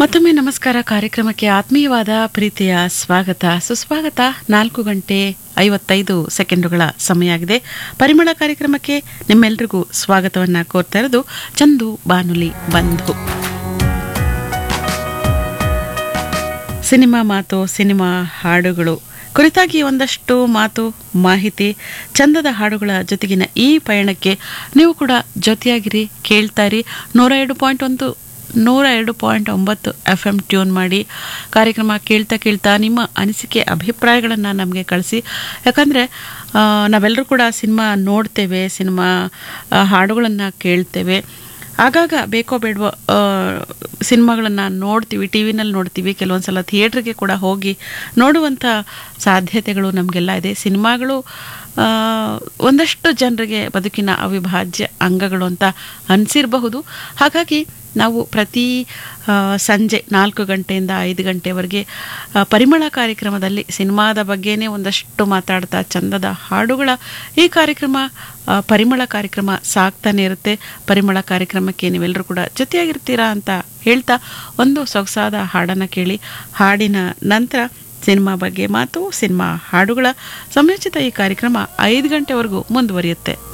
ಮತ್ತೊಮ್ಮೆ ನಮಸ್ಕಾರ ಕಾರ್ಯಕ್ರಮಕ್ಕೆ ಆತ್ಮೀಯವಾದ ಪ್ರೀತಿಯ ಸ್ವಾಗತ ಸುಸ್ವಾಗತ ನಾಲ್ಕು ಗಂಟೆ ಐವತ್ತೈದು ಸೆಕೆಂಡುಗಳ ಸಮಯ ಆಗಿದೆ ಪರಿಮಳ ಕಾರ್ಯಕ್ರಮಕ್ಕೆ ನಿಮ್ಮೆಲ್ರಿಗೂ ಸ್ವಾಗತವನ್ನ ಕೋರ್ತಾ ಇರೋದು ಚಂದು ಬಾನುಲಿ ಬಂಧು ಸಿನಿಮಾ ಮಾತು ಸಿನಿಮಾ ಹಾಡುಗಳು ಕುರಿತಾಗಿ ಒಂದಷ್ಟು ಮಾತು ಮಾಹಿತಿ ಚಂದದ ಹಾಡುಗಳ ಜೊತೆಗಿನ ಈ ಪಯಣಕ್ಕೆ ನೀವು ಕೂಡ ಜೊತೆಯಾಗಿರಿ ಕೇಳ್ತಾ ಇರಿ ನೂರ ಎರಡು ಪಾಯಿಂಟ್ ಒಂದು ನೂರ ಎರಡು ಪಾಯಿಂಟ್ ಒಂಬತ್ತು ಎಫ್ ಎಮ್ ಟ್ಯೂನ್ ಮಾಡಿ ಕಾರ್ಯಕ್ರಮ ಕೇಳ್ತಾ ಕೇಳ್ತಾ ನಿಮ್ಮ ಅನಿಸಿಕೆ ಅಭಿಪ್ರಾಯಗಳನ್ನು ನಮಗೆ ಕಳಿಸಿ ಯಾಕಂದರೆ ನಾವೆಲ್ಲರೂ ಕೂಡ ಸಿನಿಮಾ ನೋಡ್ತೇವೆ ಸಿನಿಮಾ ಹಾಡುಗಳನ್ನು ಕೇಳ್ತೇವೆ ಆಗಾಗ ಬೇಕೋ ಬೇಡವೋ ಸಿನಿಮಾಗಳನ್ನು ನೋಡ್ತೀವಿ ಟಿ ವಿನಲ್ಲಿ ನೋಡ್ತೀವಿ ಕೆಲವೊಂದು ಸಲ ಥಿಯೇಟ್ರಿಗೆ ಕೂಡ ಹೋಗಿ ನೋಡುವಂಥ ಸಾಧ್ಯತೆಗಳು ನಮಗೆಲ್ಲ ಇದೆ ಸಿನಿಮಾಗಳು ಆ, ಒಂದಷ್ಟು ಜನರಿಗೆ ಬದುಕಿನ ಅವಿಭಾಜ್ಯ ಅಂಗಗಳು ಅಂತ ಅನಿಸಿರಬಹುದು ಹಾಗಾಗಿ ನಾವು ಪ್ರತಿ ಆ, ಸಂಜೆ ನಾಲ್ಕು ಗಂಟೆಯಿಂದ ಐದು ಗಂಟೆವರೆಗೆ ಆ, ಪರಿಮಳ ಕಾರ್ಯಕ್ರಮದಲ್ಲಿ ಸಿನಿಮಾದ ಬಗ್ಗೆನೇ ಒಂದಷ್ಟು ಮಾತಾಡ್ತಾ ಚಂದದ ಹಾಡುಗಳ ಈ ಕಾರ್ಯಕ್ರಮ ಆ, ಪರಿಮಳ ಕಾರ್ಯಕ್ರಮ ಸಾಗ್ತಾನೆ ಇರುತ್ತೆ ಪರಿಮಳ ಕಾರ್ಯಕ್ರಮಕ್ಕೆ ನೀವೆಲ್ಲರೂ ಕೂಡ ಜೊತೆಯಾಗಿರ್ತೀರಾ ಅಂತ ಹೇಳ್ತಾ ಒಂದು ಸೊಗಸಾದ ಹಾಡನ್ನು ಕೇಳಿ ಹಾಡಿನ ನಂತರ ಸಿನಿಮಾ ಬಗ್ಗೆ ಮಾತು ಸಿನಿಮಾ ಹಾಡುಗಳ ಸಂಯೋಜಿತ ಈ ಕಾರ್ಯಕ್ರಮ ಐದು ಗಂಟೆವರೆಗೂ ಮುಂದುವರಿಯುತ್ತೆ